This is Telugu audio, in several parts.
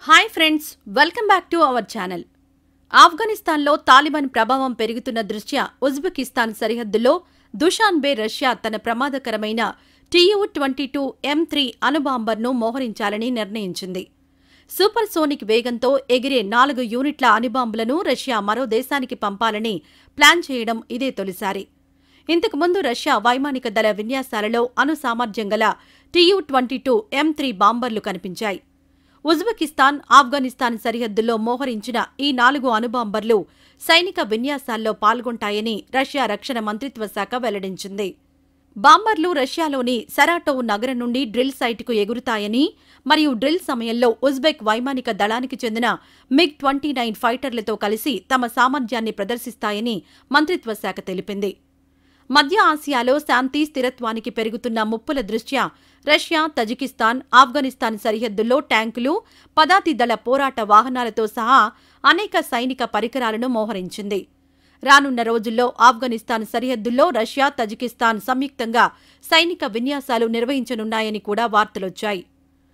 hi friends welcome back to our channel ఆఫ్ఘనిస్తాన్లో తాలిబాన్ ప్రభావం పెరుగుతున్న దృష్ట్యా ఉజ్బెకిస్తాన్ సరిహద్దులో దుషాన్బే రష్యా తన ప్రమాదకరమైన TU twenty two M three అణుబాంబర్ను మోహరించాలని నిర్ణయించింది సూపర్ సోనిక్ వేగంతో ఎగిరే నాలుగు యూనిట్ల అణుబాంబులను రష్యా మరో దేశానికి పంపాలని ప్లాన్ చేయడం ఇదే తొలిసారి ఇంతకుముందు రష్యా వైమానిక దళ విన్యాసాలలో అణు సామర్థ్యం గల TU twenty two M three బాంబర్లు కనిపించాయి ఉజ్బెకిస్తాన్ ఆఫ్ఘనిస్తాన్ సరిహద్దుల్లో మోహరించిన ఈ నాలుగు అణుబాంబర్లు సైనిక విన్యాసాల్లో పాల్గొంటాయని రష్యా రక్షణ మంత్రిత్వ శాఖ వెల్లడించింది బాంబర్లు రష్యాలోని సరాటోవ్ నగరం నుండి డ్రిల్ సైటుకు ఎగురుతాయని మరియు డ్రిల్ సమయంలో ఉజ్బెక్ వైమానిక దళానికి చెందిన మిగ్ ట్వంటీ నైన్ ఫైటర్లతో కలిసి తమ సామర్థ్యాన్ని ప్రదర్శిస్తాయని మంత్రిత్వ శాఖ తెలిపింది మధ్య ఆసియాలో శాంతి స్థిరత్వానికి పెరుగుతున్న ముప్పుల దృష్ట్యా రష్యా తజికిస్తాన్ ఆఫ్ఘనిస్తాన్ సరిహద్దుల్లో ట్యాంకులు పదాతి దళ పోరాట వాహనాలతో సహా అనేక సైనిక పరికరాలను మోహరించింది రానున్న రోజుల్లో ఆఫ్ఘనిస్తాన్ సరిహద్దుల్లో రష్యా తజికిస్తాన్ సంయుక్తంగా సైనిక విన్యాసాలు నిర్వహించనున్నాయని కూడా వార్తలొచ్చాయి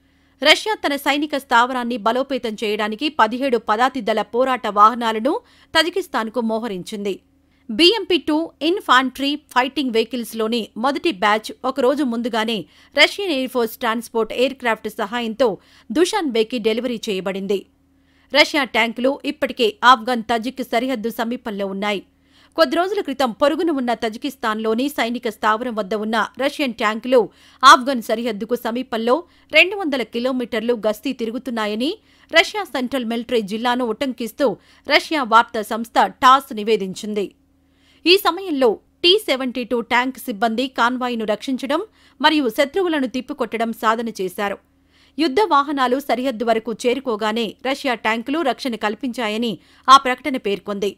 రష్యా తన సైనిక స్థావరాన్ని బలోపేతం చేయడానికి పదిహేడు పదాతి దళ పోరాట వాహనాలను తజికిస్తాన్కు మోహరించింది బీఎంపీ టూ ఇన్ఫాంట్రీ ఫైటింగ్ వెహికల్స్లోని మొదటి బ్యాచ్ ఒకరోజు ముందుగానే Russian air force transport aircraft సహాయంతో దుషాన్ బేకి డెలివరీ చేయబడింది రష్యా ట్యాంకులు ఇప్పటికే ఆఫ్ఘన్ తజిక్ సరిహద్దు సమీపంలో ఉన్నాయి కొద్ది రోజుల క్రితం పొరుగున ఉన్న తజికిస్తాన్లోని సైనిక స్థావరం వద్ద ఉన్న రష్యన్ ట్యాంకులు ఆఫ్ఘన్ సరిహద్దుకు సమీపంలో రెండు వందల కిలోమీటర్లు గస్తీ తిరుగుతున్నాయని రష్యా సెంట్రల్ మిలిటరీ జిల్లాను ఉటంకిస్తూ రష్యా వార్తా సంస్థ టాస్ నివేదించింది ఈ సమయంలో టీ సెవెంటీ టూ ట్యాంక్ సిబ్బంది కాన్వాయ్ను రక్షించడం మరియు శత్రువులను తిప్పికొట్టడం సాధన చేశారు యుద్ధ వాహనాలు సరిహద్దు వరకు చేరుకోగానే రష్యా ట్యాంకులు రక్షణ కల్పించాయని ఆ ప్రకటన పేర్కొంది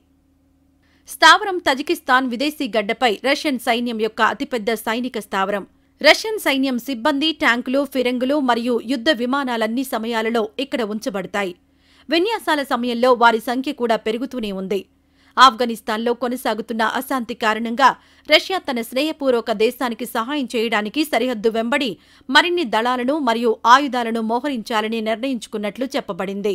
స్థావరం తజికిస్తాన్ విదేశీ గడ్డపై రష్యన్ సైన్యం యొక్క అతిపెద్ద సైనిక స్థావరం రష్యన్ సైన్యం సిబ్బంది ట్యాంకులు ఫిరంగులు మరియు యుద్ధ విమానాలన్ని సమయాలలో ఇక్కడ ఉంచబడతాయి విన్యాసాల సమయంలో వారి సంఖ్య కూడా పెరుగుతూనే ఉంది ఆఫ్ఘనిస్తాన్లో కొనసాగుతున్న అశాంతి కారణంగా రష్యా తన స్నేహపూర్వక దేశానికి సహాయం చేయడానికి సరిహద్దు వెంబడి మరిన్ని దళాలను మరియు ఆయుధాలను మోహరించాలని నిర్ణయించుకున్నట్లు చెప్పబడింది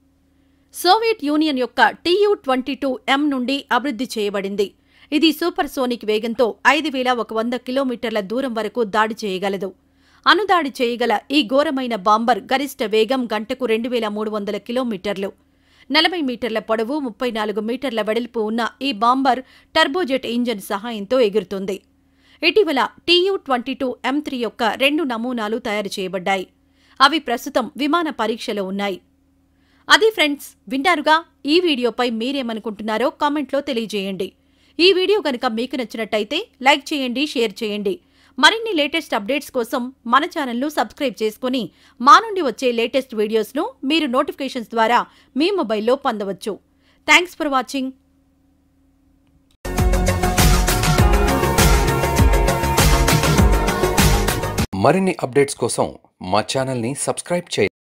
సోవియట్ యూనియన్ యొక్క టీయూ ట్వంటీ టూ ఎం నుండి అభివృద్ధి చేయబడింది ఇది సూపర్ సోనిక్ వేగంతో ఐదు వేల ఒక వంద కిలోమీటర్ల దూరం వరకు దాడి చేయగలదు అణుదాడి చేయగల ఈ ఘోరమైన బాంబర్ గరిష్ట వేగం గంటకు రెండు వేల మూడు వందల కిలోమీటర్లు నలభై మీటర్ల పొడవు ముప్పై నాలుగు మీటర్ల వెడల్పు ఉన్న ఈ బాంబర్ టర్బోజెట్ ఇంజన్ సహాయంతో ఎగురుతుంది ఇటీవల TU twenty two M three యొక్క రెండు నమూనాలు తయారు చేయబడ్డాయి అవి ప్రస్తుతం విమాన పరీక్షలో ఉన్నాయి అది ఫ్రెండ్స్ వింటారుగా ఈ వీడియోపై మీరేమనుకుంటున్నారో కామెంట్లో తెలియజేయండి ఈ వీడియో కనుక మీకు నచ్చినట్టయితే లైక్ చేయండి షేర్ చేయండి మరిన్ని లేటెస్ట్ అప్డేట్స్ కోసం మన ఛానల్ను సబ్స్క్రైబ్ చేసుకుని మా నుండి వచ్చే లేటెస్ట్ వీడియోస్ను మీరు నోటిఫికేషన్స్ ద్వారా మీ మొబైల్లో పొందవచ్చు థ్యాంక్స్ ఫర్ వాచింగ్ మరిన్ని అప్డేట్స్ కోసం మా ఛానల్ని సబ్స్క్రైబ్ చేయండి